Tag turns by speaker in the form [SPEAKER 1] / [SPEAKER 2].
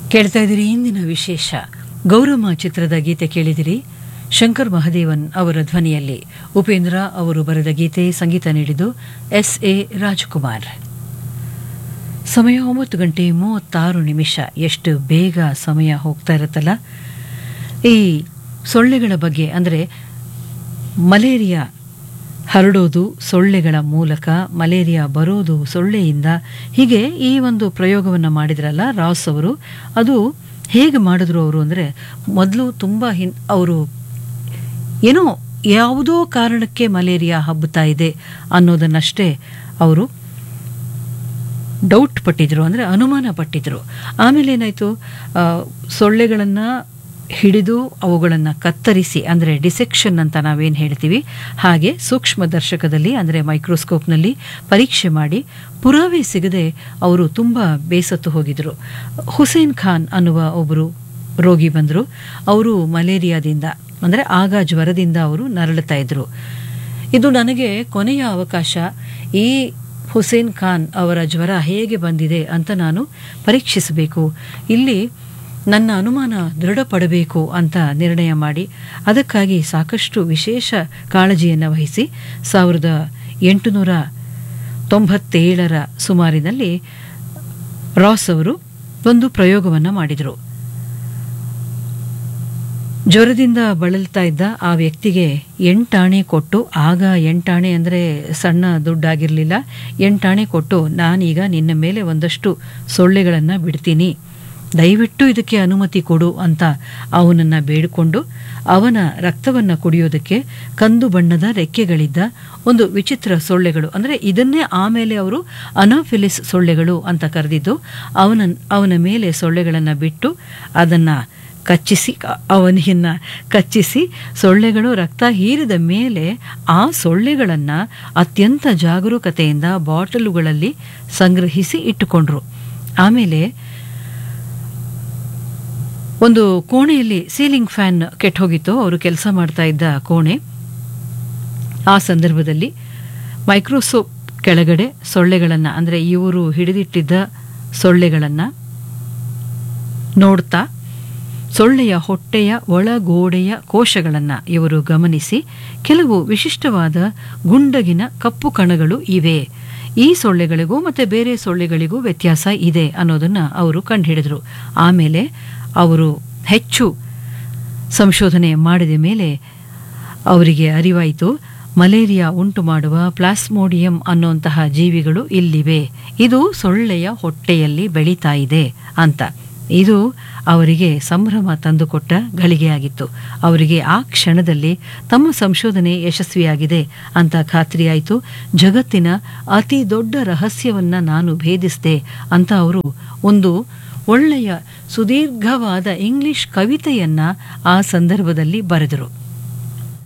[SPEAKER 1] ಕೇಳ್ತಾ ಇದ್ದೀರಿ ಇಂದಿನ ವಿಶೇಷ ಗೌರಮ್ಮ ಚಿತ್ರದ ಗೀತೆ ಕೇಳಿದಿರಿ ಶಂಕರ್ ಮಹದೇವನ್ ಅವರ ಧ್ವನಿಯಲ್ಲಿ ಉಪೇಂದ್ರ ಅವರು ಬರೆದ ಗೀತೆ ಸಂಗೀತ ನೀಡಿದ್ದು ಎಸ್ ಎ ರಾಜಕುಮಾರ್ ಸಮಯ ಒಂಬತ್ತು ಗಂಟೆ ಮೂವತ್ತಾರು ನಿಮಿಷ ಎಷ್ಟು ಬೇಗ ಸಮಯ ಹೋಗ್ತಾ ಇರುತ್ತಲ್ಲ ಈ ಸೊಳ್ಳೆಗಳ ಬಗ್ಗೆ ಅಂದರೆ ಮಲೇರಿಯಾ ಹರಡೋದು ಸೊಳ್ಳೆಗಳ ಮೂಲಕ ಮಲೇರಿಯಾ ಬರೋದು ಸೊಳ್ಳೆಯಿಂದ ಹೀಗೆ ಈ ಒಂದು ಪ್ರಯೋಗವನ್ನು ಮಾಡಿದ್ರಲ್ಲ ರಾಸ್ ಅವರು ಅದು ಹೇಗೆ ಮಾಡಿದ್ರು ಅವರು ಅಂದರೆ ಮೊದಲು ತುಂಬ ಹಿನ್ ಅವರು ಏನೋ ಯಾವುದೋ ಕಾರಣಕ್ಕೆ ಮಲೇರಿಯಾ ಹಬ್ಬುತ್ತಾ ಇದೆ ಅನ್ನೋದನ್ನಷ್ಟೇ ಅವರು ಡೌಟ್ ಪಟ್ಟಿದ್ರು ಅಂದರೆ ಅನುಮಾನ ಪಟ್ಟಿದ್ರು ಆಮೇಲೆ ಏನಾಯಿತು ಸೊಳ್ಳೆಗಳನ್ನು ಹಿಡಿದು ಅವುಗಳನ್ನು ಕತ್ತರಿಸಿ ಅಂದರೆ ಡಿಸೆಕ್ಷನ್ ಅಂತ ನಾವೇನು ಹೇಳ್ತೀವಿ ಹಾಗೆ ಸೂಕ್ಷ್ಮ ದರ್ಶಕದಲ್ಲಿ ಅಂದರೆ ಮೈಕ್ರೋಸ್ಕೋಪ್ನಲ್ಲಿ ಪರೀಕ್ಷೆ ಮಾಡಿ ಪುರಾವೆ ಸಿಗದೆ ಅವರು ತುಂಬ ಬೇಸತ್ತು ಹೋಗಿದ್ರು ಹುಸೇನ್ ಖಾನ್ ಅನ್ನುವ ಒಬ್ಬರು ರೋಗಿ ಬಂದರು ಅವರು ಮಲೇರಿಯಾದಿಂದ ಅಂದರೆ ಆಗ ಜ್ವರದಿಂದ ಅವರು ನರಳುತ್ತಾ ಇದ್ರು ಇದು ನನಗೆ ಕೊನೆಯ ಅವಕಾಶ ಈ ಹುಸೇನ್ ಖಾನ್ ಅವರ ಜ್ವರ ಹೇಗೆ ಬಂದಿದೆ ಅಂತ ನಾನು ಪರೀಕ್ಷಿಸಬೇಕು ಇಲ್ಲಿ ನನ್ನ ಅನುಮಾನ ದೃಢಪಡಬೇಕು ಅಂತ ನಿರ್ಣಯ ಮಾಡಿ ಅದಕ್ಕಾಗಿ ಸಾಕಷ್ಟು ವಿಶೇಷ ಕಾಳಜಿಯನ್ನು ವಹಿಸಿ ಸಾವಿರದ ಎಂಟುನೂರ ತೊಂಬತ್ತೇಳರ ಸುಮಾರಿನಲ್ಲಿ ರಾಸ್ ಅವರು ಒಂದು ಪ್ರಯೋಗವನ್ನು ಮಾಡಿದರು ಜ್ವರದಿಂದ ಬಳಲ್ತಾ ಇದ್ದ ಆ ವ್ಯಕ್ತಿಗೆ ಎಂಟಾಣೆ ಕೊಟ್ಟು ಆಗ ಎಂಟಾಣೆ ಅಂದರೆ ಸಣ್ಣ ದುಡ್ಡಾಗಿರಲಿಲ್ಲ ಎಂಟಾಣೆ ಕೊಟ್ಟು ನಾನೀಗ ನಿನ್ನ ಮೇಲೆ ಒಂದಷ್ಟು ಸೊಳ್ಳೆಗಳನ್ನು ಬಿಡ್ತೀನಿ ದಯವಿಟ್ಟು ಇದಕ್ಕೆ ಅನುಮತಿ ಕೊಡು ಅಂತ ಅವನನ್ನು ಬೇಡಿಕೊಂಡು ಅವನ ರಕ್ತವನ್ನು ಕುಡಿಯೋದಕ್ಕೆ ಕಂದು ಬಣ್ಣದ ರೆಕ್ಕೆಗಳಿದ್ದ ಒಂದು ವಿಚಿತ್ರ ಸೊಳ್ಳೆಗಳು ಅಂದರೆ ಇದನ್ನೇ ಆಮೇಲೆ ಅವರು ಅನಾಫಿಲಿಸ್ ಸೊಳ್ಳೆಗಳು ಅಂತ ಕರೆದಿದ್ದು ಅವನ ಅವನ ಮೇಲೆ ಸೊಳ್ಳೆಗಳನ್ನು ಬಿಟ್ಟು ಅದನ್ನು ಕಚ್ಚಿಸಿ ಅವನಿಯನ್ನು ಕಚ್ಚಿಸಿ ಸೊಳ್ಳೆಗಳು ರಕ್ತ ಹೀರಿದ ಮೇಲೆ ಆ ಸೊಳ್ಳೆಗಳನ್ನು ಅತ್ಯಂತ ಜಾಗರೂಕತೆಯಿಂದ ಬಾಟಲುಗಳಲ್ಲಿ ಸಂಗ್ರಹಿಸಿ ಇಟ್ಟುಕೊಂಡ್ರು ಆಮೇಲೆ ಒಂದು ಕೋಣೆಯಲ್ಲಿ ಸೀಲಿಂಗ್ ಫ್ಯಾನ್ ಕೆಟ್ಟ ಹೋಗಿತ್ತು ಅವರು ಕೆಲಸ ಮಾಡ್ತಾ ಇದ್ದ ಕೋಣೆ ಆ ಸಂದರ್ಭದಲ್ಲಿ ಮೈಕ್ರೋಸೋಪ್ ಕೆಳಗಡೆ ಸೊಳ್ಳೆಗಳನ್ನು ಅಂದರೆ ಇವರು ಹಿಡಿದಿಟ್ಟಿದ್ದ ಸೊಳ್ಳೆಗಳನ್ನು ನೋಡ್ತಾ ಸೊಳ್ಳೆಯ ಹೊಟ್ಟೆಯ ಒಳಗೋಡೆಯ ಕೋಶಗಳನ್ನು ಇವರು ಗಮನಿಸಿ ಕೆಲವು ವಿಶಿಷ್ಟವಾದ ಗುಂಡಗಿನ ಕಪ್ಪು ಕಣಗಳು ಇವೆ ಈ ಸೊಳ್ಳೆಗಳಿಗೂ ಮತ್ತು ಬೇರೆ ಸೊಳ್ಳೆಗಳಿಗೂ ವ್ಯತ್ಯಾಸ ಇದೆ ಅನ್ನೋದನ್ನು ಅವರು ಕಂಡುಹಿಡಿದರು ಆಮೇಲೆ ಅವರು ಹೆಚ್ಚು ಸಂಶೋಧನೆ ಮಾಡಿದ ಮೇಲೆ ಅವರಿಗೆ ಅರಿವಾಯಿತು ಮಲೇರಿಯಾ ಉಂಟು ಮಾಡುವ ಪ್ಲಾಸ್ಮೋಡಿಯಂ ಅನ್ನುವಂತಹ ಜೀವಿಗಳು ಇಲ್ಲಿವೆ ಇದು ಸೊಳ್ಳೆಯ ಹೊಟ್ಟೆಯಲ್ಲಿ ಬೆಳೀತಾ ಇದೆ ಅಂತ ಇದು ಅವರಿಗೆ ಸಂಭ್ರಮ ತಂದುಕೊಟ್ಟ ಗಳಿಗೆಯಾಗಿತ್ತು ಅವರಿಗೆ ಆ ಕ್ಷಣದಲ್ಲಿ ತಮ್ಮ ಸಂಶೋಧನೆ ಯಶಸ್ವಿಯಾಗಿದೆ ಅಂತ ಖಾತ್ರಿಯಾಯಿತು ಜಗತ್ತಿನ ಅತಿ ದೊಡ್ಡ ರಹಸ್ಯವನ್ನು ನಾನು ಭೇದಿಸಿದೆ ಅಂತ ಅವರು ಒಂದು ಒಳ್ಳೆಯ ಸುದೀರ್ಘವಾದ ಇಂಗ್ಲಿಷ್ ಕವಿತೆಯನ್ನು ಆ ಸಂದರ್ಭದಲ್ಲಿ ಬರೆದರು